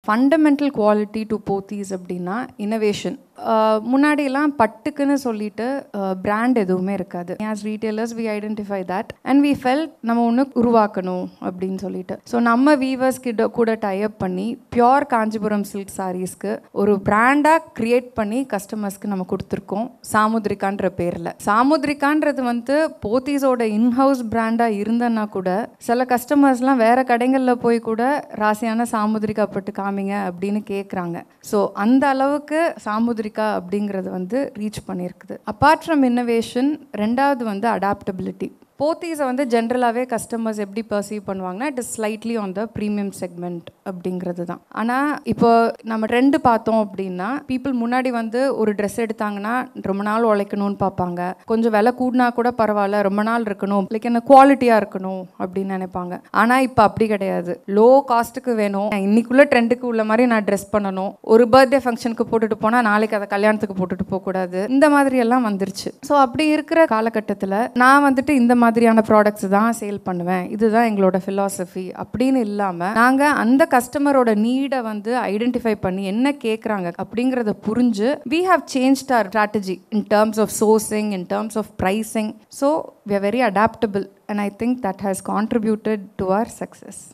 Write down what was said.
Fundamental quality to Pothys அப்படின்னா innovation முன்னாடியெல்லாம் பட்டுக்குன்னு சொல்லிட்டு பிராண்ட் எதுவுமே இருக்காது as retailers we identify that and we feel நம்ம ஒன்று உருவாக்கணும் அப்படின்னு சொல்லிட்டு ஸோ நம்ம வீவர்ஸ் கிட்ட கூட டைப் பண்ணி பியோர் காஞ்சிபுரம் சில்க் சாரீஸ்க்கு ஒரு பிராண்டாக க்ரியேட் பண்ணி கஸ்டமர்ஸ்க்கு நம்ம கொடுத்துருக்கோம் சாமுத்ரிகான்ற பேரில் சாமுத்ரிகான்றது வந்து போத்தீஸோட இன்ஹவுஸ் பிராண்டாக இருந்தன்னா கூட சில கஸ்டமர்ஸ்லாம் வேற கடைகளில் போய் கூட ராசியான சாமுத்ரிகா பட்டு காமிங்க அப்படின்னு கேட்குறாங்க ஸோ அந்த அளவுக்கு சாமுத்ரிகா அப்படிங்கிறது வந்து ரீச் பண்ணியிருக்குது அப்பார்ட் ஃப்ரம் இன்னோவேஷன் ரெண்டாவது வந்து அடாப்டபிலிட்டி போத்தீஸை வந்து ஜென்ரலாகவே கஸ்டமர்ஸ் எப்படி பர்சீவ் பண்ணுவாங்கன்னா it is slightly on the premium segment அப்படிங்கிறது தான் ஆனால் இப்போ நம்ம ட்ரெண்டு பார்த்தோம் அப்படின்னா பீப்புள் முன்னாடி வந்து ஒரு ட்ரெஸ் எடுத்தாங்கன்னா ரொம்ப நாள் உழைக்கணும்னு பார்ப்பாங்க கொஞ்சம் விலை கூடினா கூட பரவாயில்ல ரொம்ப நாள் இருக்கணும் லைக் என்ன குவாலிட்டியாக இருக்கணும் அப்படின்னு நினைப்பாங்க ஆனால் இப்போ அப்படி கிடையாது லோ காஸ்ட்டுக்கு வேணும் இன்னைக்குள்ள ட்ரெண்டுக்கு உள்ள மாதிரி நான் ட்ரெஸ் பண்ணணும் ஒரு பர்த்டே ஃபங்க்ஷனுக்கு போட்டுட்டு போனால் நாளைக்கு அதை கல்யாணத்துக்கு போட்டுட்டு போகக்கூடாது இந்த மாதிரி எல்லாம் வந்துருச்சு ஸோ அப்படி இருக்கிற காலகட்டத்தில் நான் வந்துட்டு இந்த மாதிரியான ப்ராடக்ட்ஸ் தான் சேல் பண்ணுவேன் இதுதான் எங்களோட ஃபிலாசபி அப்படின்னு இல்லாமல் நாங்கள் அந்த கஸ்டமரோட நீடை வந்து ஐடென்டிஃபை பண்ணி என்ன கேட்குறாங்க அப்படிங்கிறத புரிஞ்சு we have change our strategy in terms of sourcing, in terms of pricing. So we are very adaptable, and I think that has contributed to our success.